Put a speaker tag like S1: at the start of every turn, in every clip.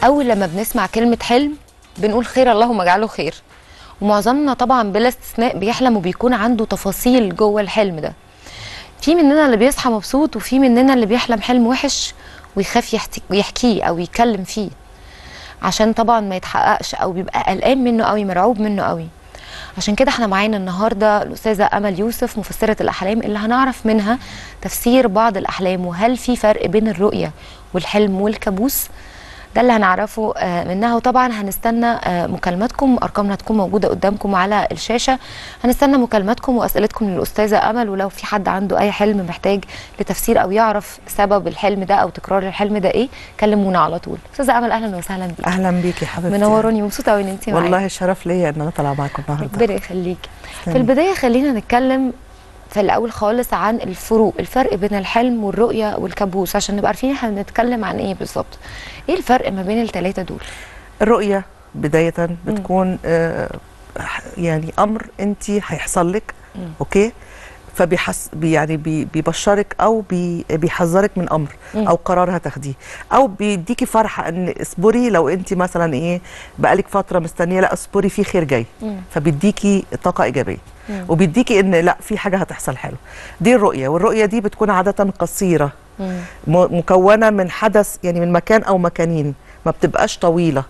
S1: اول لما بنسمع كلمه حلم بنقول خير اللهم اجعله خير ومعظمنا طبعا بلا استثناء بيحلم وبيكون عنده تفاصيل جوه الحلم ده في مننا اللي بيصحى مبسوط وفي مننا اللي بيحلم حلم وحش ويخاف يحتي- يحكيه او يتكلم فيه عشان طبعا ما يتحققش او بيبقى قلقان منه قوي مرعوب منه قوي عشان كده احنا معانا النهارده الاستاذه امل يوسف مفسره الاحلام اللي هنعرف منها تفسير بعض الاحلام وهل في فرق بين الرؤيه والحلم والكابوس ده اللي هنعرفه آه، منها وطبعا هنستنى آه، مكالماتكم ارقامنا تكون موجوده قدامكم على الشاشه هنستنى مكالماتكم واسئلتكم للاستاذه امل ولو في حد عنده اي حلم محتاج لتفسير او يعرف سبب الحلم ده او تكرار الحلم ده ايه كلمونا على طول استاذه امل اهلا وسهلا بيك
S2: اهلا بيكي حبيبتي
S1: منوروني مبسوطه قوي ان انت معايا
S2: والله شرف ليا ان انا طالعه معاكم النهارده
S1: ربنا يخليكي في
S2: تسلمي.
S1: البدايه خلينا نتكلم في الاول خالص عن الفروق الفرق بين الحلم والرؤيه والكابوس عشان نبقى عارفين احنا بنتكلم عن ايه بالظبط ايه الفرق ما بين الثلاثه دول
S2: الرؤيه بدايه بتكون آه يعني امر انت هيحصل لك
S1: مم.
S2: اوكي فبيحس بي- يعني بي بيبشرك او بي بيحذرك من امر
S1: مم.
S2: او قرار هتاخديه او بيديكي فرحه ان اصبري لو انت مثلا ايه بقالك فتره مستنيه لا اصبري في خير جاي
S1: مم.
S2: فبيديكي طاقه ايجابيه
S1: مم.
S2: وبيديكي ان لا في حاجه هتحصل حلو دي الرؤيه والرؤيه دي بتكون عاده قصيره
S1: مم.
S2: م- مكونه من حدث يعني من مكان او مكانين ما بتبقاش طويله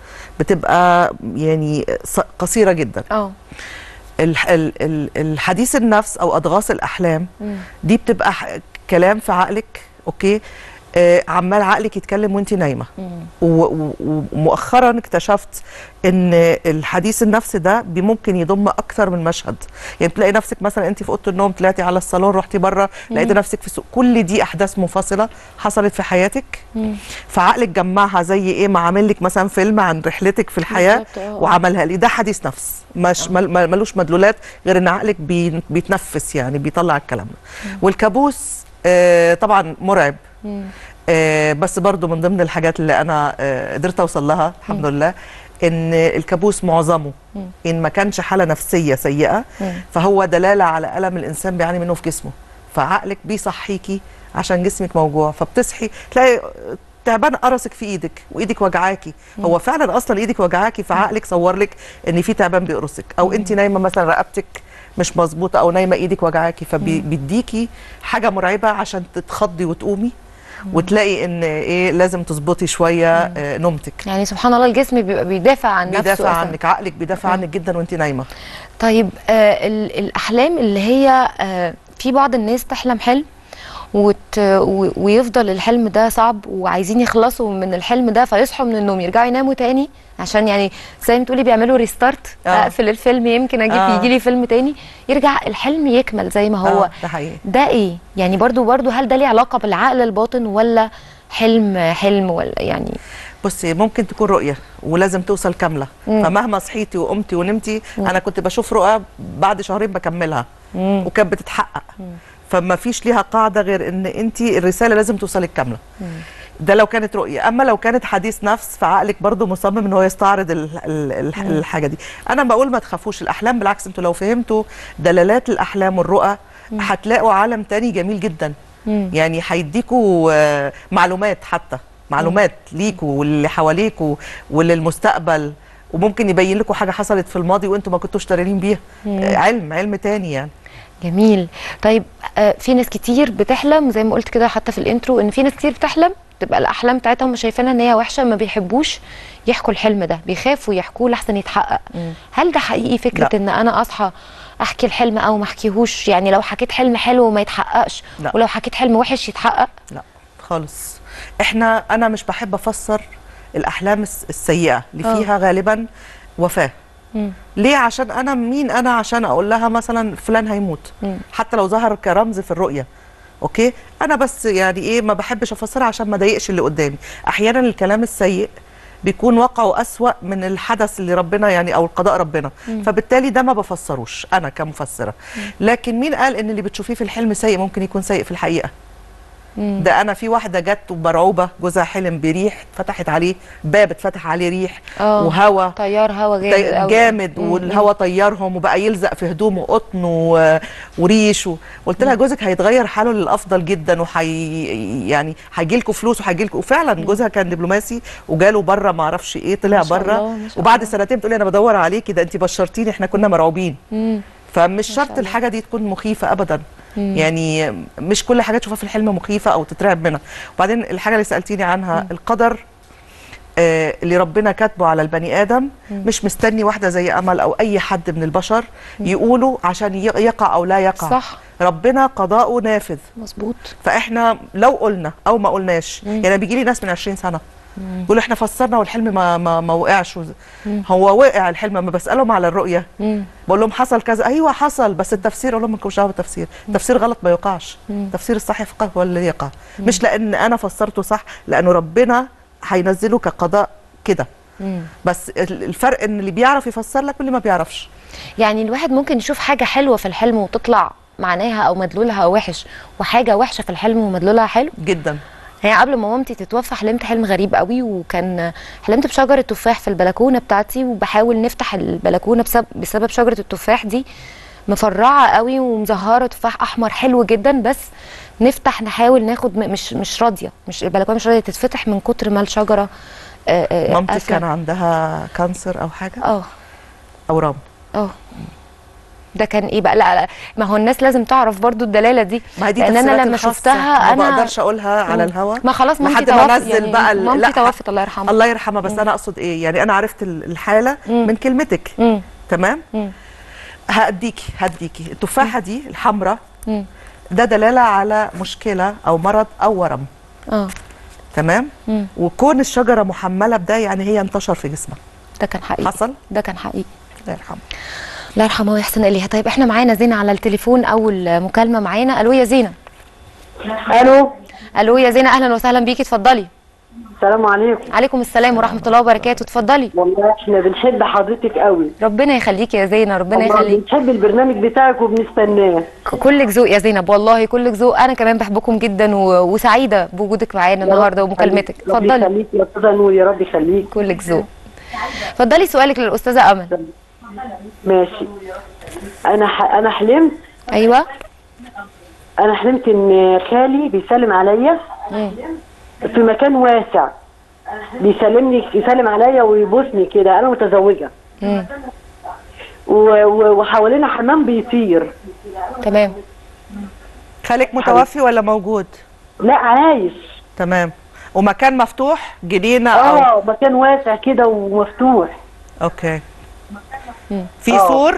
S2: بتبقى يعني ص- قصيره جدا
S1: اه
S2: الح- ال- ال- الحديث النفس او اضغاث الاحلام
S1: مم.
S2: دي بتبقى ح- كلام في عقلك اوكي آه عمال عقلك يتكلم وانت نايمه
S1: مم.
S2: و- و- ومؤخرا اكتشفت ان الحديث النفس ده بي- ممكن يضم اكثر من مشهد يعني تلاقي نفسك مثلا انت في اوضه النوم طلعتي على الصالون رحتي بره لقيتي نفسك في سوق كل دي احداث منفصله حصلت في حياتك
S1: مم.
S2: فعقلك جمعها زي ايه ما عامل لك مثلا فيلم عن رحلتك في الحياه
S1: بالظبط، آه.
S2: وعملها لي ده حديث نفس مش مل- مل- ملوش مدلولات غير ان عقلك بي بيتنفس يعني بيطلع الكلام ده والكابوس آه طبعا مرعب
S1: مم.
S2: آه بس برضو من ضمن الحاجات اللي انا آه قدرت اوصل لها الحمد لله ان الكابوس معظمه
S1: مم.
S2: ان ما كانش حاله نفسيه سيئه
S1: مم.
S2: فهو دلاله على الم الانسان بيعاني منه في جسمه فعقلك بيصحيكي عشان جسمك موجوع فبتصحي تلاقي تعبان قرصك في ايدك وايدك وجعاكي هو فعلا اصلا ايدك وجعاكي فعقلك صور لك ان في تعبان بيقرصك او انت نايمه مثلا رقبتك مش مظبوطه او نايمه ايدك وجعاكي فبيديكي حاجه مرعبه عشان تتخضي وتقومي وتلاقي ان ايه لازم تظبطي شويه آه نومتك
S1: يعني سبحان الله الجسم بيبقى بيدافع عن نفسه
S2: بيدافع
S1: أصلاً.
S2: عنك عقلك بيدافع عنك جدا وانت نايمه
S1: طيب آه ال- الاحلام اللي هي آه في بعض الناس تحلم حلم وت... و- ويفضل الحلم ده صعب وعايزين يخلصوا من الحلم ده فيصحوا من النوم يرجعوا يناموا تاني عشان يعني زي ما تقولي بيعملوا ريستارت
S2: آه.
S1: اقفل الفيلم يمكن اجيب
S2: آه.
S1: يجي لي فيلم تاني يرجع الحلم يكمل زي ما هو
S2: آه، ده حقيقي
S1: ده ايه يعني برضو برضو هل ده ليه علاقه بالعقل الباطن ولا حلم حلم ولا يعني
S2: بصي ممكن تكون رؤيه ولازم توصل كامله
S1: مم.
S2: فمهما صحيتي وقمتي ونمتي انا كنت بشوف رؤى بعد شهرين بكملها
S1: مم.
S2: وكانت بتتحقق فما فيش ليها قاعده غير ان انت الرساله لازم توصلك كامله ده لو كانت رؤيه اما لو كانت حديث نفس فعقلك برضو مصمم ان هو يستعرض ال ال ال الحاجه دي انا بقول ما تخافوش الاحلام بالعكس انتوا لو فهمتوا دلالات الاحلام والرؤى هتلاقوا عالم تاني جميل جدا
S1: مم.
S2: يعني هيديكوا آه، معلومات حتى معلومات ليكوا واللي حواليكوا وللمستقبل وممكن يبين لكم حاجه حصلت في الماضي وانتم ما كنتوش دارين بيها آه، علم علم تاني يعني
S1: جميل طيب آه في ناس كتير بتحلم زي ما قلت كده حتى في الانترو ان في ناس كتير بتحلم تبقى الاحلام بتاعتهم مش شايفينها ان هي وحشه ما بيحبوش يحكوا الحلم ده بيخافوا يحكوه لحسن يتحقق هل ده حقيقي فكره
S2: لا.
S1: ان انا اصحى احكي الحلم او ما احكيهوش يعني لو حكيت حلم حلو ما يتحققش
S2: لا.
S1: ولو حكيت حلم وحش يتحقق
S2: لا خالص احنا انا مش بحب افسر الاحلام الس- السيئه اللي
S1: آه.
S2: فيها غالبا وفاه
S1: مم.
S2: ليه عشان انا مين انا عشان اقول لها مثلا فلان هيموت
S1: مم.
S2: حتى لو ظهر كرمز في الرؤيه اوكي انا بس يعني ايه ما بحبش افسرها عشان ما اضايقش اللي قدامي احيانا الكلام السيء بيكون واقعه اسوا من الحدث اللي ربنا يعني او القضاء ربنا فبالتالي ده ما بفسروش انا كمفسره لكن مين قال ان اللي بتشوفيه في الحلم سيء ممكن يكون سيء في الحقيقه ده انا في واحده جت ومرعوبه جوزها حلم بريح فتحت عليه باب اتفتح عليه ريح
S1: آه.
S2: وهوا
S1: طيار هوا جامد
S2: طي-
S1: قوي.
S2: جامد
S1: مم.
S2: والهوا طيرهم وبقى يلزق في هدومه قطن و- وريش و- قلت لها جوزك هيتغير حاله للافضل جدا وحي يعني هيجي لكم فلوس وهيجي لكم وفعلا جوزها كان دبلوماسي وجاله بره ما اعرفش ايه طلع
S1: ما شاء
S2: بره
S1: الله، ما شاء
S2: وبعد
S1: الله.
S2: سنتين بتقولي انا بدور عليكي ده انت بشرتيني احنا كنا مرعوبين
S1: مم.
S2: فمش شرط الحاجه دي تكون مخيفه ابدا يعني مش كل حاجه تشوفها في الحلم مخيفه او تترعب منها وبعدين الحاجه اللي سالتيني عنها القدر آه، اللي ربنا كاتبه على البني ادم مش مستني واحده زي امل او اي حد من البشر يقولوا عشان ي- يقع او لا يقع
S1: صح.
S2: ربنا قضاؤه نافذ
S1: مظبوط
S2: فاحنا لو قلنا او ما قلناش يعني بيجي لي ناس من 20 سنه يقولوا احنا فسرنا والحلم ما ما, ما وقعش وز- هو وقع الحلم ما بسالهم على الرؤيه
S1: مم.
S2: بقول لهم حصل كذا ايوه حصل بس التفسير اقول لهم مالكمش دعوه بالتفسير التفسير غلط ما يقعش التفسير الصحيح فقط هو اللي يقع مش لان انا فسرته صح لانه ربنا هينزله كقضاء كده
S1: مم.
S2: بس ال- الفرق ان اللي بيعرف يفسر لك واللي ما بيعرفش
S1: يعني الواحد ممكن يشوف حاجة حلوة في الحلم وتطلع معناها أو مدلولها وحش وحاجة وحشة في الحلم ومدلولها حلو
S2: جدا
S1: هي قبل ما مامتي تتوفى حلمت حلم غريب قوي وكان حلمت بشجرة تفاح في البلكونة بتاعتي وبحاول نفتح البلكونة بسبب, بسبب شجرة التفاح دي مفرعة قوي ومزهرة تفاح أحمر حلو جدا بس نفتح نحاول ناخد م- مش مش راضية مش البلكونة مش راضية تتفتح من كتر ما الشجرة آه، آه،
S2: مامتك
S1: قافلة.
S2: كان عندها كانسر او حاجه
S1: اه
S2: اورام
S1: اه ده كان ايه بقى لا, لا ما هو الناس لازم تعرف برضو الدلاله دي
S2: ما هي دي
S1: لان انا
S2: تفسيرات
S1: لما
S2: الخاصة،
S1: شفتها
S2: ما
S1: انا
S2: بقدرش اقولها على الهوا
S1: ما خلاص مامتي
S2: لحد ما
S1: توفت
S2: انزل
S1: يعني
S2: بقى ال-
S1: مامتي
S2: لا،
S1: توفت الله يرحمها
S2: الله يرحمها بس انا اقصد ايه يعني انا عرفت ال- الحاله من كلمتك
S1: مم.
S2: تمام
S1: مم.
S2: هديكي هديكي التفاحه دي الحمراء
S1: مم.
S2: ده دلاله على مشكله او مرض او ورم
S1: اه
S2: تمام
S1: مم.
S2: وكون الشجره محمله بده يعني هي انتشر في جسمها
S1: ده كان حقيقي
S2: حصل
S1: ده كان حقيقي
S2: الله يرحمه
S1: الله يرحمها ويحسن اليها طيب احنا معانا زينه على التليفون اول مكالمه معانا الو يا زينه
S3: الو
S1: الو يا زينه اهلا وسهلا بيكي اتفضلي
S3: السلام عليكم
S1: عليكم السلام ورحمه الله وبركاته اتفضلي
S3: والله احنا بنحب حضرتك قوي
S1: ربنا يخليكي يا زينه ربنا
S3: والله
S1: يخليك
S3: بنحب البرنامج بتاعك وبنستناه
S1: كلك ذوق يا زينب والله كلك ذوق انا كمان بحبكم جدا و... وسعيده بوجودك معانا النهارده ومكالمتك
S3: ربي
S1: اتفضلي
S3: يخليك يا استاذه نور يا رب يخليك
S1: كلك ذوق اتفضلي سؤالك للاستاذه امل
S3: ماشي انا ح... انا حلمت
S1: ايوه
S3: انا حلمت ان خالي بيسلم عليا
S1: مم.
S3: في مكان واسع بيسلمني يسلم عليا ويبوسني كده انا متزوجه
S1: مم.
S3: و... و... وحوالينا حمام بيطير
S1: تمام
S2: خالك متوفي ولا موجود
S3: لا عايش
S2: تمام ومكان مفتوح جنينه او
S3: اه مكان واسع كده ومفتوح
S2: اوكي
S1: مم.
S2: في
S3: آه.
S2: سور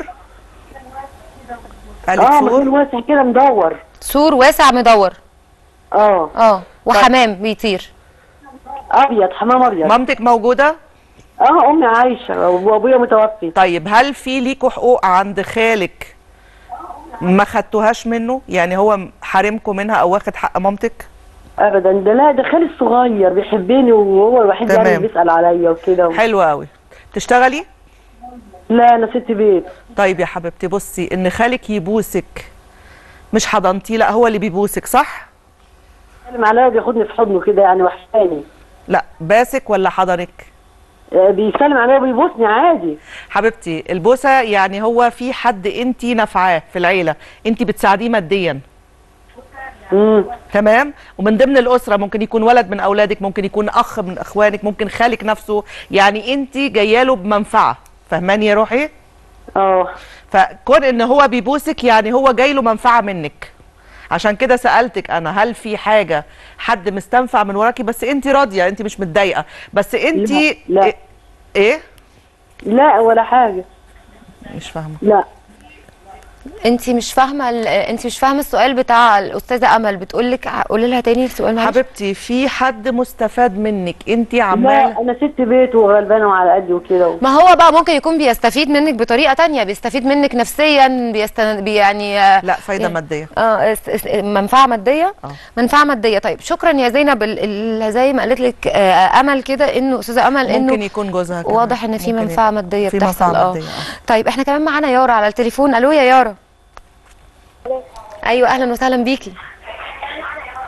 S2: قالت
S3: اه مكان
S2: سور
S3: واسع كده مدور
S1: سور واسع مدور
S3: اه
S1: اه وحمام بيطير
S3: ابيض حمام ابيض
S2: مامتك موجوده
S3: اه امي عايشه وابويا متوفي
S2: طيب هل في ليكوا حقوق عند خالك ما خدتوهاش منه يعني هو حارمكم منها او واخد حق مامتك
S3: ابدا ده لا ده خالي الصغير بيحبني وهو الوحيد يعني
S2: تمام.
S3: اللي بيسال عليا وكده
S2: حلو قوي تشتغلي
S3: لا انا ست بيت
S2: طيب يا حبيبتي بصي ان خالك يبوسك مش حضنتيه لا هو اللي بيبوسك صح
S3: بيسلم عليا وبياخدني في حضنه كده يعني وحشاني
S2: لا باسك ولا حضنك
S3: آه، بيسلم عليا وبيبوسني عادي
S2: حبيبتي البوسه يعني هو في حد انت نافعاه في العيله انت بتساعديه ماديا
S3: امم
S2: تمام ومن ضمن الاسره ممكن يكون ولد من اولادك ممكن يكون اخ من اخوانك ممكن خالك نفسه يعني انت جايه له بمنفعه فهماني يا روحي
S3: اه
S2: فكون ان هو بيبوسك يعني هو جاي له منفعه منك عشان كده سالتك انا هل في حاجه حد مستنفع من وراكي بس انت راضيه انت مش متضايقه بس انت
S3: لا، لا.
S2: ايه
S3: لا ولا حاجه
S2: مش فاهمه
S3: لا
S1: انت مش فاهمه ال- انت مش فاهمه السؤال بتاع الاستاذه امل بتقول لك قولي لها تاني السؤال معلش
S2: حبيبتي في حد مستفاد منك انت
S3: لا
S2: عماله
S3: انا ست بيت وغلبانه وعلى قدي وكده
S1: ما هو بقى ممكن يكون بيستفيد منك بطريقه تانية بيستفيد منك نفسيا بيستن... بي يعني آه،
S2: لا فايده
S1: يعني-
S2: ماديه
S1: اه اس- اس- منفعه ماديه
S2: اه.
S1: منفعه ماديه طيب شكرا يا زينب ال- ال- زي ما قالت لك آه، امل كده انه استاذه امل انه
S2: ممكن يكون جوزها كمان.
S1: واضح ان في
S2: ممكن
S1: منفعه
S2: يكون.
S1: ماديه
S2: في
S1: بتحصل
S2: منفعه
S1: اه
S2: ماديه اه
S1: طيب احنا كمان معانا يارا على التليفون الو يا يارا ايوه اهلا وسهلا بيكي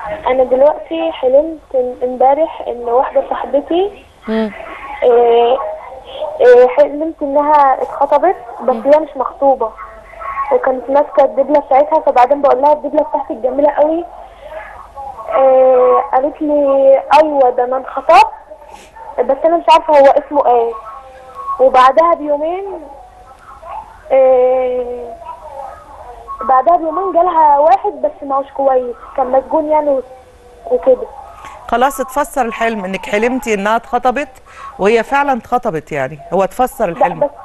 S4: انا دلوقتي حلمت إن- امبارح ان واحده صاحبتي
S1: مم.
S4: إيه إيه حلمت انها اتخطبت بس هي مش مخطوبه وكانت ماسكه الدبله بتاعتها فبعدين بقول لها الدبله بتاعتك جميله قوي إيه قالت لي ايوه ده انا انخطبت بس انا مش عارفه هو اسمه ايه وبعدها بيومين إيه بعدها بيومين جالها واحد بس ما هوش كويس كان مسجون يعني و- وكده
S2: خلاص اتفسر الحلم انك حلمتي انها اتخطبت وهي فعلا اتخطبت يعني هو اتفسر
S4: لا
S2: الحلم
S4: بس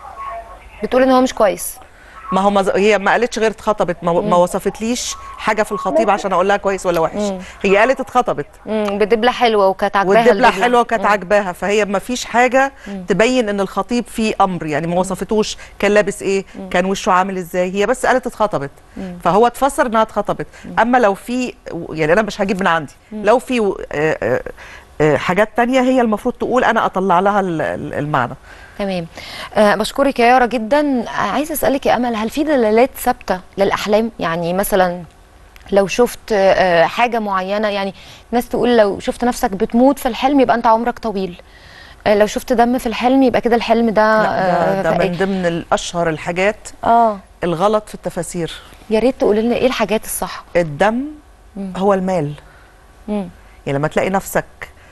S1: بتقول ان هو مش كويس
S2: ما هو ما ز- هي ما قالتش غير اتخطبت ما, ما وصفتليش حاجه في الخطيب عشان اقول لها كويس ولا وحش هي قالت اتخطبت
S1: مم. بدبله حلوه وكانت عاجباها
S2: والدبله
S1: الدبلة.
S2: حلوه وكانت عاجباها فهي ما فيش حاجه تبين ان الخطيب فيه امر يعني ما وصفتوش كان لابس ايه كان وشه عامل ازاي هي بس قالت اتخطبت فهو اتفسر انها اتخطبت اما لو في يعني انا مش هجيب من عندي لو في آه، آه، آه، حاجات تانية هي المفروض تقول انا اطلع لها ال- ال- المعنى
S1: تمام أه بشكرك يا يارا جدا آه، عايزه اسالك يا امل هل في دلالات ثابته للاحلام يعني مثلا لو شفت آه، حاجه معينه يعني ناس تقول لو شفت نفسك بتموت في الحلم يبقى انت عمرك طويل آه، لو شفت دم في الحلم يبقى كده الحلم ده
S2: لا ده, ده
S1: فإيه؟
S2: من ضمن الاشهر الحاجات
S1: اه
S2: الغلط في التفاسير
S1: يا ريت تقول لنا ايه الحاجات الصح
S2: الدم هو المال
S1: مم.
S2: يعني لما تلاقي نفسك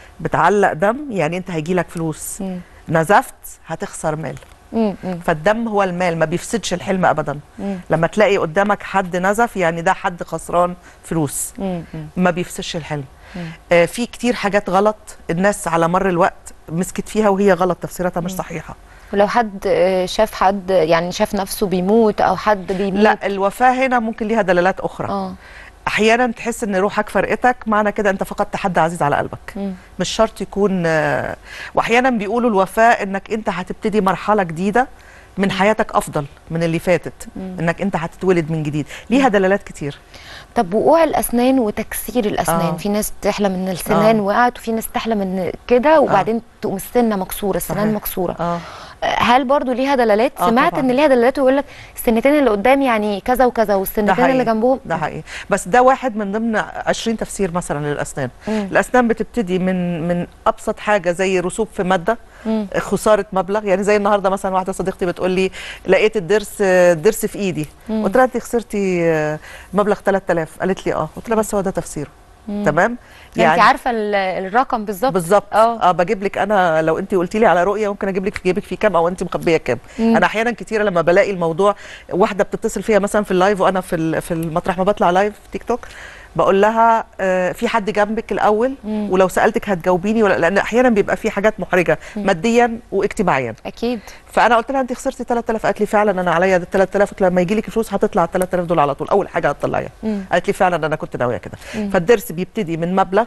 S2: بتعلق دم يعني انت هيجي لك فلوس
S1: مم.
S2: نزفت هتخسر مال
S1: مم. مم.
S2: فالدم هو المال ما بيفسدش الحلم ابدا لما تلاقي قدامك حد نزف يعني ده حد خسران فلوس
S1: مم. مم.
S2: ما بيفسدش الحلم آه في كتير حاجات غلط الناس على مر الوقت مسكت فيها وهي غلط تفسيراتها مش صحيحه
S1: ولو حد آه، شاف حد يعني شاف نفسه بيموت او حد بيموت
S2: لا الوفاه هنا ممكن ليها دلالات اخرى
S1: اه
S2: احيانا تحس ان روحك فرقتك معنى كده انت فقدت حد عزيز على قلبك
S1: مم.
S2: مش شرط يكون آه، واحيانا بيقولوا الوفاه انك انت هتبتدي مرحله جديده من حياتك افضل من اللي فاتت انك انت هتتولد من جديد ليها دلالات كتير
S1: طب وقوع الاسنان وتكسير الاسنان
S2: آه.
S1: في ناس تحلم ان السنان
S2: آه.
S1: وقعت وفي ناس تحلم ان كده وبعدين تقوم السنه مكسوره السنان
S2: صحيح.
S1: مكسوره
S2: اه
S1: هل برضو ليها دلالات
S2: آه
S1: سمعت
S2: طبعاً.
S1: ان ليها دلالات ويقول لك السنتين اللي قدام يعني كذا وكذا
S2: ده
S1: والسنتين
S2: حقيقي
S1: اللي جنبهم
S2: ده حقيقي بس ده واحد من ضمن 20 تفسير مثلا للاسنان الاسنان بتبتدي من من ابسط حاجه زي رسوب في ماده خساره مبلغ يعني زي النهارده مثلا واحده صديقتي بتقول لي لقيت الضرس الضرس في ايدي قلت لها انت خسرتي آه، مبلغ 3000 قالت لي اه قلت لها بس هو ده تفسيره تمام
S1: يعني انت عارفه ال- الرقم بالظبط
S2: بالظبط
S1: اه
S2: اه بجيب لك انا لو انت قلتي لي على رؤيه ممكن اجيب لك في جيبك في كام او انت مخبيه كام انا احيانا كتيره لما بلاقي الموضوع واحده بتتصل فيا مثلا في اللايف وانا في ال- في المطرح ما بطلع لايف في تيك توك بقول لها آه في حد جنبك الاول ولو سالتك هتجاوبيني ولا لان احيانا بيبقى في حاجات محرجه ماديا واجتماعيا
S1: اكيد
S2: فانا قلت لها انت خسرتي 3000 قالت لي فعلا انا عليا 3000 قلت لها لما يجي لك فلوس هتطلع ال 3000 دول على طول اول حاجه هتطلعيها قالت لي فعلا انا كنت ناويه كده فالدرس بيبتدي من مبلغ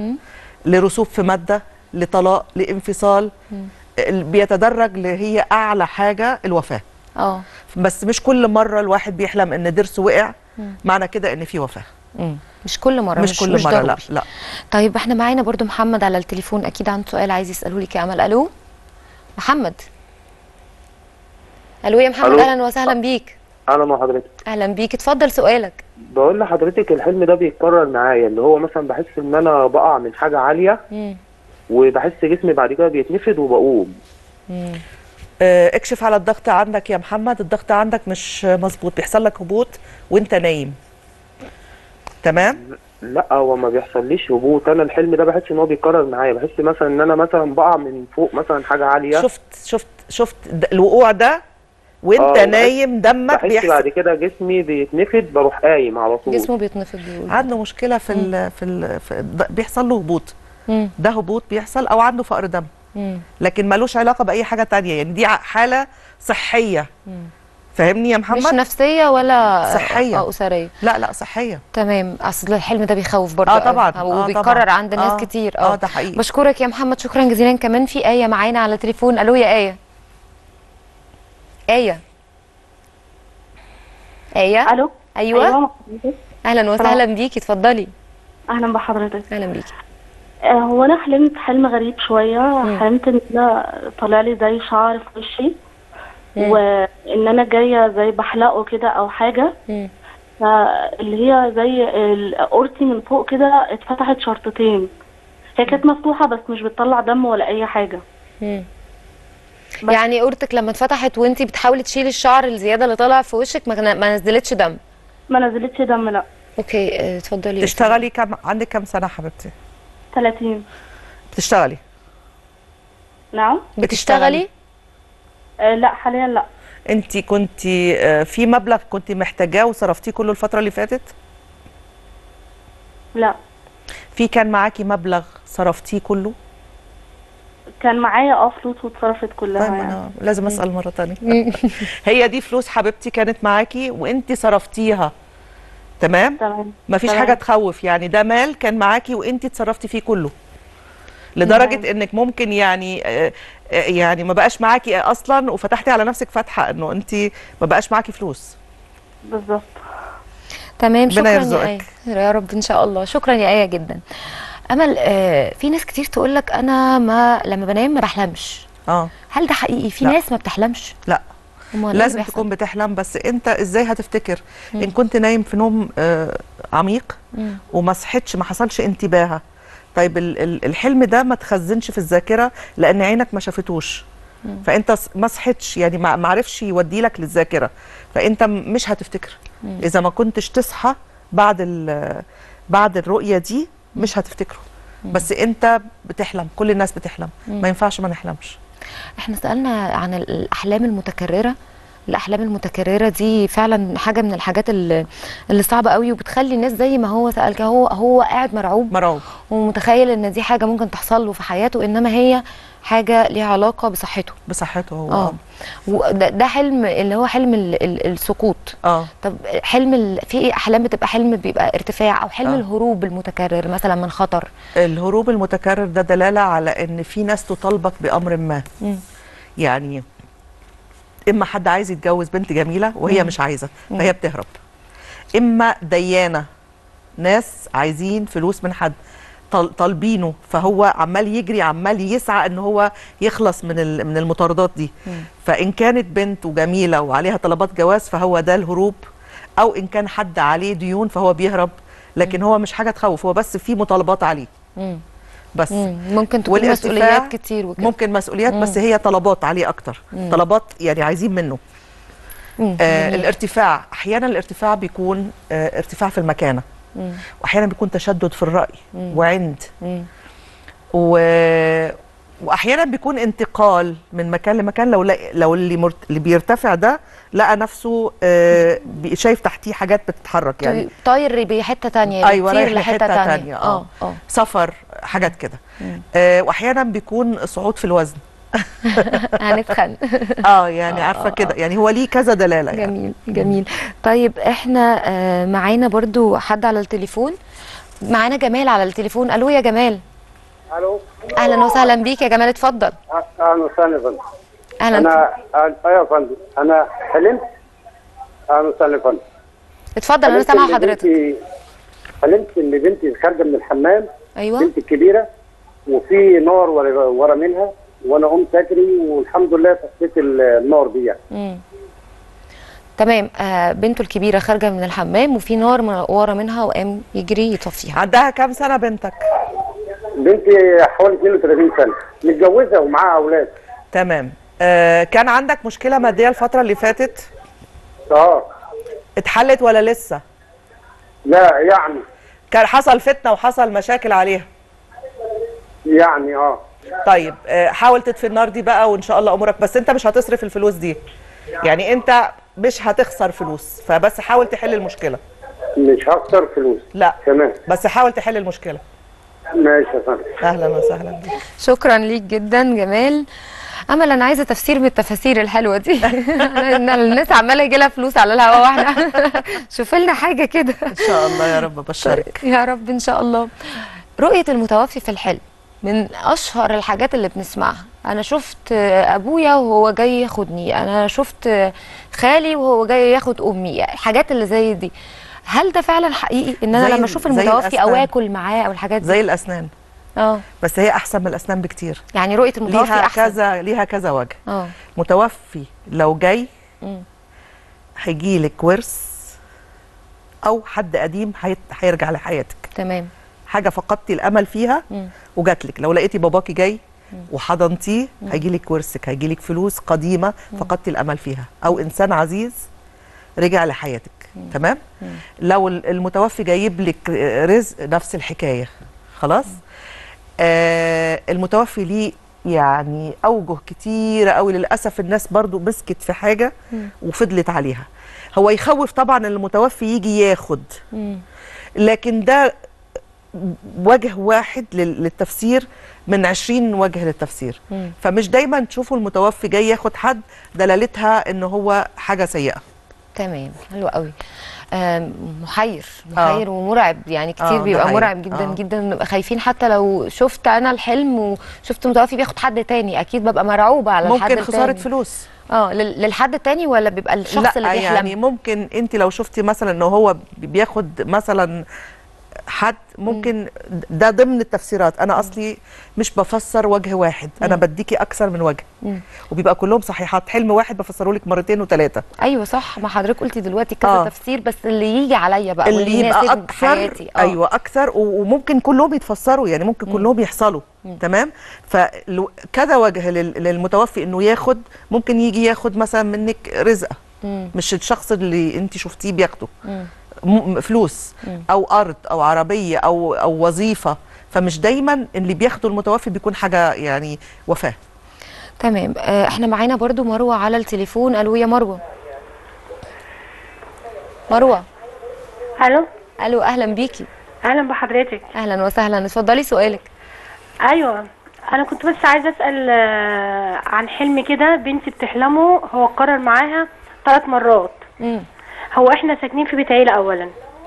S2: لرسوب في ماده لطلاق لانفصال ال- بيتدرج لهي اعلى حاجه الوفاه
S1: اه
S2: بس مش كل مره الواحد بيحلم ان ضرسه وقع معنى كده ان في وفاه
S1: مش كل مره
S2: مش, كل مره لا
S1: ضروري.
S2: لا
S1: طيب احنا معانا برضو محمد على التليفون اكيد عنده سؤال عايز يساله لك يا امل الو محمد الو يا محمد
S5: ألو.
S1: اهلا وسهلا بيك
S5: انا مع حضرتك
S1: اهلا بيك اتفضل سؤالك
S5: بقول لحضرتك الحلم ده بيتكرر معايا اللي هو مثلا بحس ان انا بقع من حاجه عاليه
S1: مم.
S5: وبحس جسمي بعد كده بيتنفض وبقوم
S2: آه، اكشف على الضغط عندك يا محمد الضغط عندك مش مظبوط بيحصل لك هبوط وانت نايم تمام
S5: لا هو ما بيحصليش هبوط انا الحلم ده بحس ان هو بيتكرر معايا بحس مثلا ان انا مثلا بقع من فوق مثلا حاجه عاليه
S2: شفت شفت شفت د- الوقوع ده وانت
S5: آه، بحس-
S2: نايم دمك
S5: بحس بعد
S2: بيحصل
S5: كده جسمي بيتنفض بروح قايم على طول
S1: جسمه بيتنفض بيقول
S2: عنده مشكله في ال في, ال في الض- بيحصل له هبوط
S1: مم.
S2: ده هبوط بيحصل او عنده فقر دم
S1: مم.
S2: لكن ملوش علاقه باي حاجه تانية يعني دي ع- حاله صحيه فاهمني يا
S1: مش
S2: محمد
S1: نفسيه ولا
S2: صحية.
S1: اه اسريه
S2: لا لا صحيه
S1: تمام اصل الحلم ده بيخوف برضه
S2: اه
S1: قوي.
S2: طبعا
S1: او
S2: آه
S1: بيتكرر
S2: طبعاً.
S1: عند ناس
S2: آه.
S1: كتير
S2: اه ده حقيقي
S1: بشكرك يا محمد شكرا جزيلا كمان في آية معانا على تليفون الو يا آية آية آية
S6: الو
S1: ايوه,
S6: ايوه
S1: اهلا وسهلا بيكي اتفضلي
S6: اهلا بحضرتك
S1: اهلا بيكي
S6: آه، هو انا حلمت حلم غريب شويه حلمت ان انا طالع لي زي شعر في وشي وان انا جايه زي بحلقه كده او حاجه
S1: مم.
S6: فاللي هي زي القرصي من فوق كده اتفتحت شرطتين هي كانت مفتوحة بس مش بتطلع دم ولا أي حاجة
S1: مم.
S6: بس-
S1: يعني قورتك لما اتفتحت وانتي بتحاولي تشيلي الشعر الزياده اللي طالع في وشك ما كان- ما نزلتش دم
S6: ما نزلتش دم لا
S1: اوكي اه، اتفضلي يا
S2: تشتغلي كم عندك كم سنه حبيبتي
S6: 30
S2: بتشتغلي
S6: نعم
S1: أستاذ. بتشتغلي
S6: آه لا حاليا لا
S2: انت كنت في مبلغ كنت محتاجاه وصرفتيه كله الفتره اللي فاتت
S6: لا
S2: في كان معاكي مبلغ صرفتيه كله
S6: كان معايا اه فلوس واتصرفت كلها
S2: طيب
S6: يعني
S2: انا لازم اسال مره تانية هي دي فلوس حبيبتي كانت معاكي وانت صرفتيها تمام
S6: تمام
S2: مفيش
S6: تمام.
S2: حاجه تخوف يعني ده مال كان معاكي وانت اتصرفتي فيه كله لدرجه
S6: تمام.
S2: انك ممكن يعني آه، آه، يعني ما بقاش معاكي اصلا وفتحتي على نفسك فتحه انه انت ما بقاش معاكي فلوس
S6: بالظبط
S1: تمام
S2: ربنا
S1: شكرا يا
S2: يرزقك.
S1: آية يا رب ان شاء الله شكرا يا آية جدا امل آه في ناس كتير تقول لك انا ما لما بنام ما بحلمش
S2: اه
S1: هل ده حقيقي في
S2: لا.
S1: ناس ما بتحلمش
S2: لا
S1: أمال إيه اللي
S2: لازم
S1: بيحصل؟
S2: تكون بتحلم بس انت ازاي هتفتكر ان كنت نايم في نوم آه عميق
S1: مم.
S2: وما صحتش ما حصلش انتباه طيب ال- ال- الحلم ده ما تخزنش في الذاكره لان عينك ما شافتوش فانت ص- ما صحتش يعني ما ما عرفش يودي لك للذاكره فانت م- مش هتفتكر اذا ما كنتش تصحى بعد ال- بعد الرؤيه دي مش هتفتكره بس انت بتحلم كل الناس بتحلم ما ينفعش ما نحلمش
S1: احنا سألنا عن ال- الأحلام المتكررة الأحلام المتكررة دي فعلا حاجة من الحاجات اللي, اللي صعبة قوي وبتخلي الناس زي ما هو سأل كده، هو هو قاعد مرعوب
S2: مرعوب
S1: ومتخيل ان دي حاجة ممكن تحصل له في حياته انما هي حاجة ليها علاقة بصحته
S2: بصحته هو
S1: اه وده ده حلم اللي هو حلم ال ال السقوط
S2: اه
S1: طب حلم ال في احلام بتبقى حلم بيبقى ارتفاع او حلم
S2: آه.
S1: الهروب المتكرر مثلا من خطر
S2: الهروب المتكرر ده دلاله على ان في ناس تطالبك بامر ما
S1: مم.
S2: يعني اما حد عايز يتجوز بنت جميله وهي مش عايزه فهي بتهرب اما ديانه ناس عايزين فلوس من حد طال- طالبينه فهو عمال يجري عمال يسعى ان هو يخلص من ال- من المطاردات دي فان كانت بنت وجميله وعليها طلبات جواز فهو ده الهروب او ان كان حد عليه ديون فهو بيهرب لكن هو مش حاجه تخوف هو بس في مطالبات عليه
S1: مم.
S2: بس
S1: مم. ممكن تكون
S2: والارتفاع
S1: مسؤوليات كتير وكده
S2: ممكن مسؤوليات بس هي طلبات عليه اكتر طلبات يعني عايزين منه
S1: مم.
S2: آه
S1: جميل.
S2: الارتفاع احيانا الارتفاع بيكون آه ارتفاع في المكانه
S1: مم.
S2: واحيانا بيكون تشدد في الراي وعند
S1: مم.
S2: و... واحيانا بيكون انتقال من مكان لمكان لو لا... لو اللي, مرت... اللي بيرتفع ده لقى نفسه آه بي- شايف تحتيه حاجات بتتحرك يعني
S1: طاير بحته تانية
S2: ايوه
S1: بيطير
S2: رايح
S1: لحته
S2: لحته
S1: تانية,
S2: تانية اه
S1: اه
S2: سفر حاجات كده آه واحيانا بيكون صعود في الوزن
S1: هنتخن
S2: اه يعني عارفه كده يعني هو ليه كذا دلاله يعني
S1: جميل جميل طيب احنا آه، معانا برضو حد على التليفون معانا جمال على التليفون الو يا جمال
S7: الو
S1: اهلا وسهلا بيك يا جمال اتفضل
S7: اهلا وسهلا يا فندم
S1: اهلا
S7: انا ايوه يا فندم انا حلمت اهلا وسهلا يا فندم
S1: اتفضل انا
S7: حلمت
S1: سامعه
S7: إن
S1: حضرتك
S7: بنتي- حلمت ان بنتي خارجه من الحمام
S1: ايوه
S7: بنتي الكبيره وفي نار ورا ورا منها وانا قمت اجري والحمد لله طفيت النار دي يعني.
S1: مم. تمام آه بنته الكبيره خارجه من الحمام وفي نار من- ورا منها وقام يجري يطفيها
S2: عندها كام سنه بنتك
S7: بنتي حوالي 32 سنه متجوزه ومعاها اولاد
S2: تمام آه كان عندك مشكله ماديه الفتره اللي فاتت
S7: اه
S2: اتحلت ولا لسه
S7: لا يعني
S2: كان حصل فتنه وحصل مشاكل عليها
S7: يعني اه
S2: طيب آه حاول تطفي النار دي بقى وان شاء الله امورك بس انت مش هتصرف الفلوس دي يعني انت مش هتخسر فلوس فبس حاول تحل المشكله
S7: مش هخسر فلوس
S2: لا
S7: تمام
S2: بس حاول تحل المشكله
S7: ماشي يا فندم
S2: اهلا وسهلا بيك
S1: شكرا ليك جدا جمال امل انا عايزه تفسير من التفاسير الحلوه دي ان الناس عماله يجي لها فلوس على الهوا واحنا شوف لنا حاجه كده
S2: ان شاء الله يا رب بشرك
S1: يا رب ان شاء الله رؤيه المتوفي في الحلم من اشهر الحاجات اللي بنسمعها انا شفت ابويا وهو جاي ياخدني انا شفت خالي وهو جاي ياخد امي الحاجات اللي زي دي هل ده فعلا حقيقي ان انا
S2: زي-
S1: لما اشوف
S2: زي
S1: المتوفي او
S2: الأسنان.
S1: اكل معاه او الحاجات دي
S2: زي الاسنان
S1: اه
S2: بس هي احسن من الاسنان بكتير
S1: يعني رؤيه المتوفي
S2: ليها
S1: احسن
S2: كذا ليها كذا وجه
S1: اه
S2: متوفي لو جاي
S1: مم.
S2: هيجيلك ورث او حد قديم هيت- هيرجع لحياتك
S1: تمام
S2: حاجه فقدتي الامل فيها
S1: مم.
S2: وجات لك لو لقيتي باباكي جاي وحضنتيه هيجي لك ورثك هيجي لك فلوس قديمه فقدتي الامل فيها او انسان عزيز رجع لحياتك تمام لو ال- المتوفي جايب لك رزق نفس الحكايه خلاص آه المتوفي ليه يعني اوجه كتيره قوي للاسف الناس برضو مسكت في حاجه وفضلت عليها هو يخوف طبعا إن المتوفي يجي ياخد
S1: مم.
S2: لكن ده وجه واحد لل- للتفسير من 20 وجه للتفسير
S1: مم.
S2: فمش دايما تشوفوا المتوفي جاي ياخد حد دلالتها ان هو حاجه سيئه
S1: تمام حلو قوي آم، محير
S2: آه.
S1: محير ومرعب يعني كتير
S2: آه، ده
S1: بيبقى
S2: حقيقي.
S1: مرعب جدا
S2: آه.
S1: جدا بنبقى خايفين حتى لو شفت انا الحلم وشفت متوفي بياخد حد تاني اكيد ببقى مرعوبه على الحد
S2: ممكن خساره
S1: التاني.
S2: فلوس
S1: اه لل- للحد التاني ولا بيبقى الشخص
S2: لا
S1: اللي بيحلم
S2: يعني ممكن انت لو شفتي مثلا ان هو بياخد مثلا حد ممكن ده ضمن التفسيرات انا اصلي مش بفسر وجه واحد انا بديكي اكثر من وجه
S1: مم.
S2: وبيبقى كلهم صحيحات حلم واحد بفسره لك مرتين وثلاثه
S1: ايوه صح ما حضرتك قلتي دلوقتي كذا
S2: آه.
S1: تفسير بس اللي يجي عليا بقى
S2: اللي
S1: واللي
S2: يبقى
S1: يناسبني في
S2: اكثر
S1: حياتي آه.
S2: ايوه اكثر و- وممكن كلهم يتفسروا يعني ممكن كلهم يحصلوا تمام فكذا وجه لل- للمتوفي انه ياخد ممكن يجي ياخد مثلا منك رزقه
S1: مم.
S2: مش الشخص اللي انت شفتيه بياخده
S1: مم.
S2: م- فلوس او ارض او عربيه او او وظيفه فمش دايما اللي بياخده المتوفي بيكون حاجه يعني وفاه
S1: تمام آه احنا معانا برضو مروه على التليفون الو يا مروه مروه
S8: الو
S1: الو اهلا بيكي
S8: اهلا بحضرتك
S1: اهلا وسهلا اتفضلي سؤالك
S8: ايوه انا كنت بس عايزه اسال آه، عن حلم كده بنتي بتحلمه هو قرر معاها ثلاث مرات
S1: مم.
S8: هو احنا ساكنين في بيت عيله اولا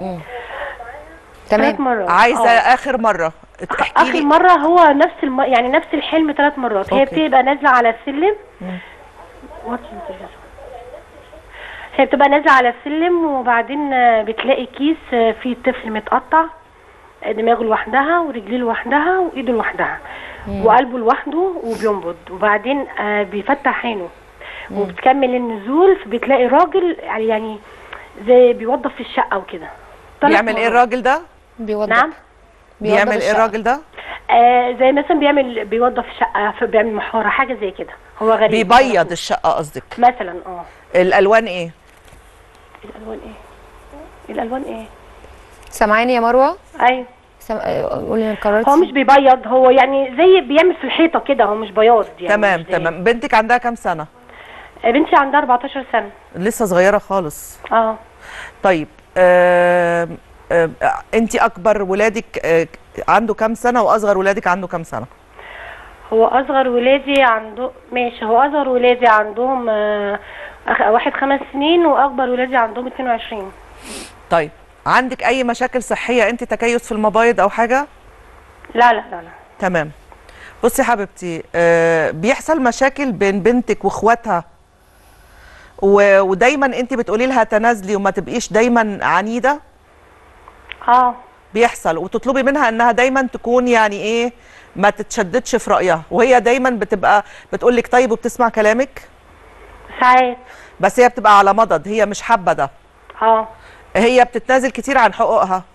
S8: ثلاث
S1: تمام
S8: مرات
S2: عايزه
S8: آه.
S2: اخر مره احكي
S8: اخر
S2: لي
S8: مره هو نفس الم... يعني نفس الحلم ثلاث مرات هي
S2: أوكي.
S8: بتبقى نازله على السلم What's this? هي بتبقى نازله على السلم وبعدين آه، بتلاقي كيس آه، فيه طفل متقطع آه، دماغه لوحدها ورجليه لوحدها وايده لوحدها وقلبه لوحده وبينبض وبعدين آه، بيفتح عينه وبتكمل النزول فبتلاقي راجل يعني زي بيوظف في الشقه وكده ثلاث
S2: بيعمل ايه
S8: مرات.
S2: الراجل ده
S1: بيوضح
S8: نعم
S1: بيوضب
S2: بيعمل ايه
S1: الشقة.
S2: الراجل ده
S8: آه زي مثلا بيعمل بيوظف شقه فبيعمل محاره حاجه زي كده هو غريب
S2: بيبيض الشقه قصدك
S8: مثلا اه
S2: الالوان ايه
S8: الالوان ايه الالوان ايه
S1: سامعاني يا مروه
S8: ايوه
S1: سم... آه، قولي انا قررت
S8: هو مش بيبيض هو يعني زي بيعمل في الحيطه كده هو مش بياض يعني
S2: تمام
S8: مش زي-
S2: تمام بنتك عندها كام سنه
S8: آه، بنتي عندها 14 سنه
S2: لسه صغيره خالص
S8: اه
S2: طيب آم، آم، انت اكبر ولادك آه، عنده كام سنه واصغر ولادك عنده كام سنه
S8: هو اصغر ولادي عنده ماشي هو اصغر ولادي عندهم آه أخ- واحد خمس سنين واكبر ولادي عندهم 22
S2: طيب عندك اي مشاكل صحيه انت تكيس في المبايض او حاجه
S8: لا لا لا لا
S2: تمام بصي يا حبيبتي آه بيحصل مشاكل بين بنتك واخواتها و- ودايما انت بتقولي لها تنازلي وما تبقيش دايما عنيده
S8: اه
S2: بيحصل وتطلبي منها انها دايما تكون يعني ايه ما تتشددش في رايها وهي دايما بتبقى بتقول لك طيب وبتسمع كلامك
S8: ساعات
S2: بس هي بتبقى على مضض هي مش حابه ده
S8: اه
S2: هي بتتنازل كتير عن حقوقها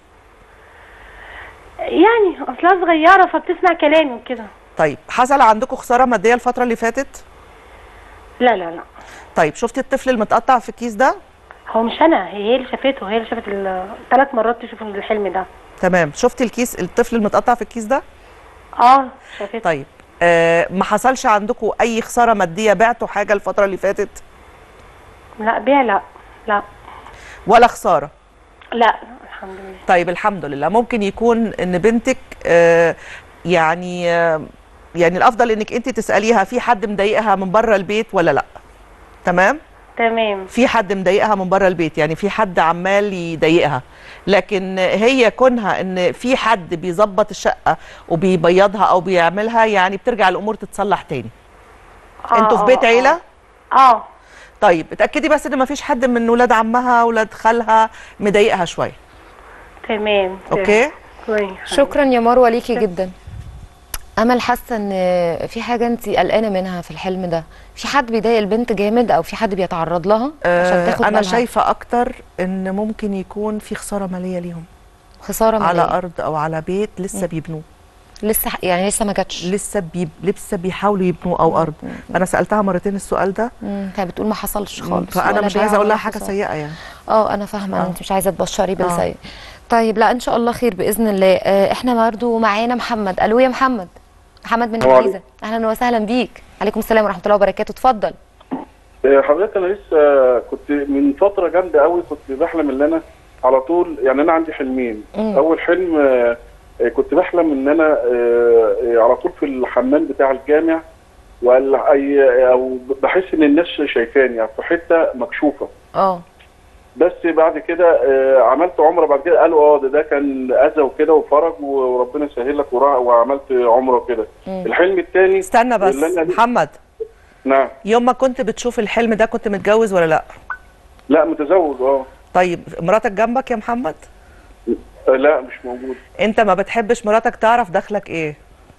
S8: يعني اصلها صغيره فبتسمع كلامي وكده
S2: طيب حصل عندكم خساره ماديه الفتره اللي فاتت
S8: لا لا لا
S2: طيب شفتي الطفل المتقطع في الكيس ده
S8: هو مش انا هي هي اللي شافته هي اللي شافت ثلاث مرات تشوف الحلم ده
S2: تمام شفتي الكيس الطفل المتقطع في الكيس ده
S8: اه شافته
S2: طيب آه ما حصلش عندكم اي خساره ماديه بعتوا حاجه الفتره اللي فاتت
S8: لا بيع لا لا
S2: ولا خساره
S8: لا الحمد لله
S2: طيب الحمد لله ممكن يكون ان بنتك آه يعني آه يعني الافضل انك انت تساليها في حد مضايقها من بره البيت ولا لا تمام
S8: تمام
S2: في حد مضايقها من بره البيت يعني في حد عمال يضايقها لكن هي كونها ان في حد بيظبط الشقه وبيبيضها او بيعملها يعني بترجع الامور تتصلح تاني
S8: آه،
S2: انتوا في
S8: آه،
S2: بيت
S8: آه.
S2: عيله
S8: اه
S2: طيب اتاكدي بس ان مفيش حد من ولاد عمها ولاد خالها مضايقها شويه
S8: تمام
S2: اوكي
S8: كويس
S1: شكرا يا مروه ليكي جدا امل حاسه ان في حاجه انت قلقانه منها في الحلم ده في حد بيضايق البنت جامد او في حد بيتعرض لها عشان
S2: آه
S1: تاخد
S2: انا
S1: بالها
S2: شايفه اكتر ان ممكن يكون في خساره ماليه ليهم
S1: خساره
S2: على
S1: مالية.
S2: ارض او على بيت لسه بيبنوه
S1: لسه يعني لسه ما جاتش
S2: لسه بيب... لسه بيحاولوا يبنوا او ارض انا سالتها مرتين السؤال ده
S1: مم، كانت بتقول ما حصلش خالص
S2: فانا
S1: ولا
S2: مش
S1: بيع
S2: عايزه اقول
S1: ولا
S2: لها حاجه
S1: خسارة.
S2: سيئه يعني
S1: اه انا فاهمه
S2: آه.
S1: انت مش عايزه تبشري
S2: آه.
S1: بالسيء طيب لا ان شاء الله خير باذن الله آه احنا برضو معانا محمد الو يا محمد محمد من
S9: السلام عليكم.
S1: الجيزه اهلا وسهلا بيك عليكم السلام ورحمه الله وبركاته اتفضل
S9: آه، حضرتك انا لسه كنت من فتره جامده قوي كنت بحلم ان انا على طول يعني انا عندي حلمين
S1: مم.
S9: اول حلم آه، آه، كنت بحلم ان انا آه، آه، على طول في الحمام بتاع الجامع وال- أي- او بحس ان الناس شايفاني يعني في حته مكشوفه
S1: اه
S9: بس بعد كده آه، عملت عمره بعد كده قالوا اه ده, ده كان اذى وكده وفرج وربنا يسهل لك ورا- وعملت عمره كده
S2: مم.
S9: الحلم الثاني
S2: استنى بس
S9: اللي أنا-
S2: محمد
S9: نعم
S2: يوم ما كنت بتشوف الحلم ده كنت متجوز ولا لا
S9: لا متزوج اه
S2: طيب مراتك جنبك يا محمد
S9: آه، لا مش موجود
S2: انت ما بتحبش مراتك تعرف دخلك ايه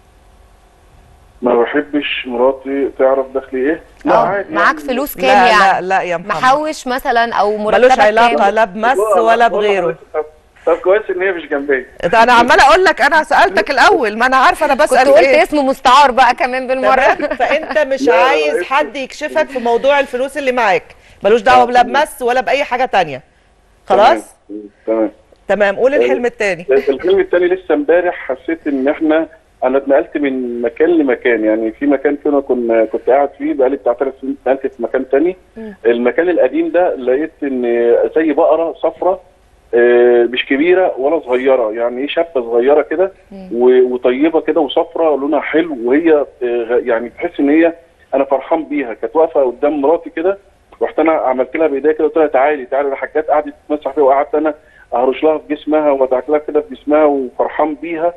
S9: ما بحبش مراتي تعرف دخلي ايه لا
S1: اه
S9: عادي
S1: معاك
S9: يعني.
S1: فلوس كام
S2: لا
S1: يعني
S2: لا لا يا محمد
S1: محوش مثلا او مرتبك
S2: ملوش علاقه
S1: كام
S2: لا بمس
S9: والله-
S2: ولا
S9: والله
S2: بغيره
S9: طب- طب كويس ان هي مش جنبي
S2: ده انا عماله اقول لك انا سالتك الاول ما انا عارفه انا
S1: كنت
S2: بسال
S1: قلت
S2: ايه
S1: اسمه مستعار بقى كمان بالمره
S2: تمام؟ فانت مش
S9: لا، لا،
S2: عايز
S9: لا.
S2: حد يكشفك في موضوع الفلوس اللي معاك ملوش دعوه لا بمس ولا باي حاجه تانية خلاص
S9: تمام تمام
S2: تمام قول الحلم التاني
S9: الفيلم الثاني لسه امبارح حسيت ان احنا انا اتنقلت من مكان لمكان يعني في مكان كنا كنا كنت قاعد فيه بقالي بتاع ثلاث سنين اتنقلت في مكان تاني المكان القديم ده لقيت ان زي بقره صفرة آه، مش كبيره ولا صغيره يعني ايه شابه صغيره كده و- وطيبه كده وصفرة لونها حلو وهي آه، غ- يعني تحس ان هي انا فرحان بيها كانت واقفه قدام مراتي كده رحت انا عملت لها بايديا كده قلت لها تعالي تعالي راحت جت قعدت تتمسح فيها وقعدت انا اهرش لها في جسمها وادعك لها كده في جسمها وفرحان بيها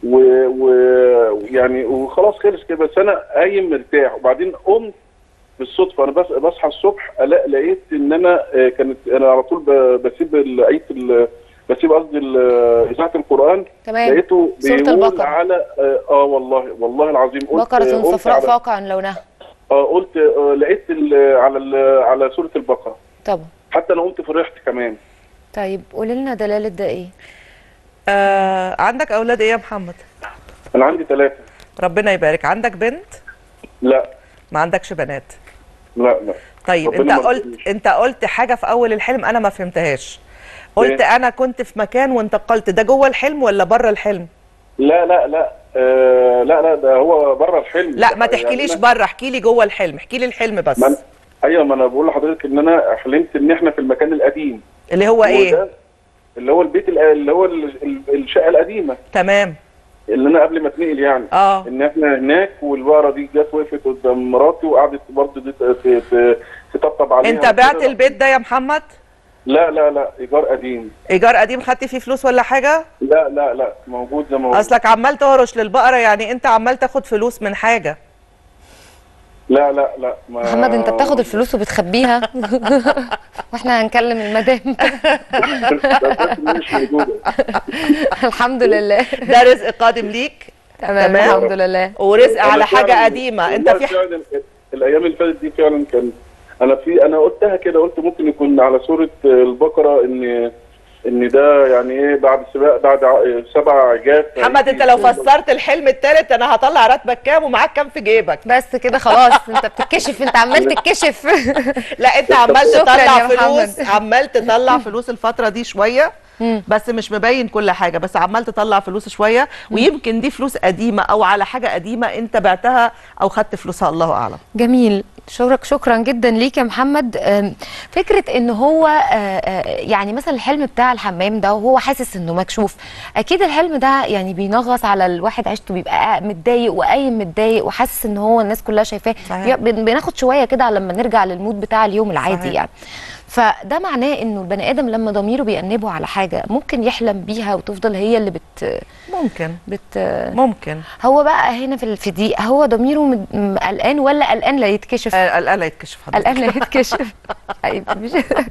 S9: ويعني وخلاص خلص كده بس انا قايم مرتاح وبعدين قمت بالصدفه انا بس بصحى الصبح ألاقي لقيت ان انا آه، كانت انا على طول ب- بسيب ال- ايه ال- بسيب قصدي ال- اذاعه القران
S1: تمام
S9: لقيته
S1: سورة
S9: بيقول
S1: البقرة.
S9: على اه آه، والله والله العظيم قلت
S1: بقرة
S9: آه، قلت
S1: صفراء
S9: على-
S1: فاقع لونها
S9: اه قلت آه، لقيت ال- على ال- على سوره البقره
S1: طبعا
S9: حتى انا قمت فرحت كمان
S1: طيب قولي لنا دلاله ده ايه
S2: آه عندك اولاد ايه يا محمد
S9: انا عندي ثلاثه
S2: ربنا يبارك عندك بنت
S9: لا
S2: ما عندكش بنات
S9: لا لا
S2: طيب
S9: ربنا
S2: انت
S9: ما
S2: قلت
S9: يخليش.
S2: انت قلت حاجه في اول الحلم انا ما فهمتهاش قلت
S9: إيه؟
S2: انا كنت في مكان وانتقلت ده جوه الحلم ولا بره الحلم
S9: لا لا لا آه لا لا ده هو بره الحلم
S2: لا ما
S9: يعني
S2: تحكيليش
S9: أنا-
S2: بره احكي لي جوه الحلم احكي لي الحلم بس
S9: ما أنا- ايوه ما انا بقول لحضرتك ان انا حلمت ان احنا في المكان القديم
S2: اللي هو ايه
S9: وده اللي هو البيت الق- اللي هو ال- ال- الشقه القديمه
S2: تمام
S9: اللي انا قبل ما اتنقل يعني
S2: اه
S9: ان احنا هناك والبقره دي جت وقفت قدام مراتي وقعدت برضه دي ت- ت- ت- تطبطب عليها
S2: انت
S9: وكده.
S2: بعت البيت ده يا محمد
S9: لا لا لا ايجار قديم
S2: ايجار قديم خدت فيه فلوس ولا حاجه
S9: لا لا لا موجود زي ما هو
S2: اصلك عمال تهرش للبقره يعني انت عمال تاخد فلوس من حاجه
S9: لا لا لا ما
S1: محمد انت بتاخد الفلوس وبتخبيها واحنا هنكلم المدام
S9: مش موجوده
S1: الحمد لله
S2: ده رزق قادم ليك
S1: تمام
S2: تمام.
S1: الحمد لله
S2: ورزق
S9: أنا
S2: على حاجه
S9: فعلاً-
S2: قديمه انت
S9: والله
S2: في
S9: فعلا الايام اللي فاتت دي فعلا كان انا في انا قلتها كده قلت ممكن يكون على سوره البقره ان ان ده يعني ايه بعد سباق بعد ع- سبع عجاف
S2: محمد انت لو فسرت الحلم الثالث انا هطلع راتبك كام ومعاك كام في جيبك
S1: بس كده خلاص انت بتتكشف انت عمال تتكشف
S2: لا انت عمال
S1: شكراً
S2: تطلع
S1: يا
S2: فلوس
S1: محمد.
S2: عمال تطلع فلوس الفتره دي شويه بس مش مبين كل حاجه بس عمال تطلع فلوس شويه ويمكن دي فلوس قديمه او على حاجه قديمه انت بعتها او خدت فلوسها الله اعلم
S1: جميل شكرا شكرا جدا ليك يا محمد أم، فكره ان هو آه، آه، يعني مثلا الحلم بتاع الحمام ده وهو حاسس انه مكشوف اكيد الحلم ده يعني بينغص على الواحد عيشته بيبقى متضايق وقايم متضايق وحاسس ان هو الناس كلها شايفاه
S2: صحيح.
S1: بن- بناخد شويه كده لما نرجع للمود بتاع اليوم العادي
S2: صحيح.
S1: يعني فده معناه انه البني ادم لما ضميره بيأنبه على حاجه ممكن يحلم بيها وتفضل هي اللي بت
S2: ممكن
S1: بت
S2: ممكن
S1: هو بقى هنا في ال- في دي هو ضميره مد- م- قلقان ولا قلقان لا يتكشف
S2: آه، القلق يتكشف حضرتك
S1: قلقان لا يتكشف طيب مش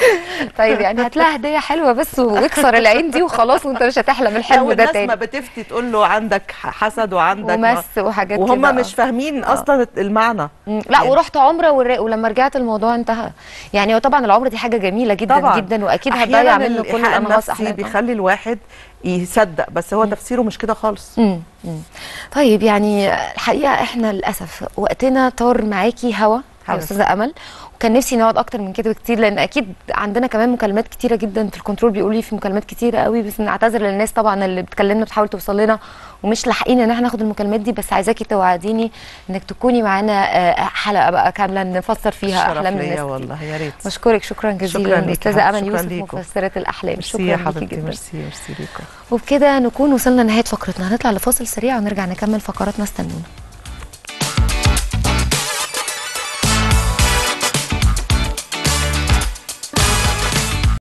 S1: طيب يعني هات لها هديه حلوه بس واكسر العين دي وخلاص وانت مش هتحلم الحلم
S2: لو
S1: ده
S2: الناس
S1: تاني
S2: ما بتفتي تقول له عندك حسد وعندك ما-
S1: ومس وحاجات كده
S2: وهم
S1: آه.
S2: مش فاهمين اصلا المعنى
S1: مم. لا ورحت عمره والر- ولما رجعت الموضوع انتهى يعني هو طبعا العمره دي حاجه جميله جدا
S2: طبعا
S1: جدا واكيد
S2: أحياناً
S1: هتضيع منه كل
S2: الإيحاء
S1: الانغاص
S2: النفسي
S1: احلام
S2: بيخلي الواحد يصدق بس هو تفسيره مش كده خالص
S1: مم. مم. طيب يعني الحقيقه احنا للاسف وقتنا طار معاكي هوا يا
S2: حبيبتي.
S1: استاذه امل وكان نفسي نقعد اكتر من كده بكتير لان اكيد عندنا كمان مكالمات كتيره جدا في الكنترول بيقولوا لي في مكالمات كتيره قوي بس نعتذر للناس طبعا اللي بتكلمنا بتحاول توصل لنا ومش لاحقين ان احنا ناخد المكالمات دي بس عايزاكي توعديني انك تكوني معانا آه، حلقه بقى كامله نفسر فيها
S2: شرف
S1: احلام
S2: ليا
S1: الناس كتير.
S2: والله يا ريت
S1: بشكرك شكرا جزيلا
S2: شكراً ليكي
S1: الاستاذه
S2: يا
S1: امل
S2: حبيبتي،
S1: يوسف
S2: شكراً ليكم.
S1: مفسره الاحلام
S2: ميرسي
S1: شكرا
S2: يا
S1: ليكي
S2: حبيبتي
S1: جدا
S2: ميرسي ميرسي ليكم
S1: وبكده نكون وصلنا لنهايه فقرتنا هنطلع لفاصل سريع ونرجع نكمل فقراتنا استنونا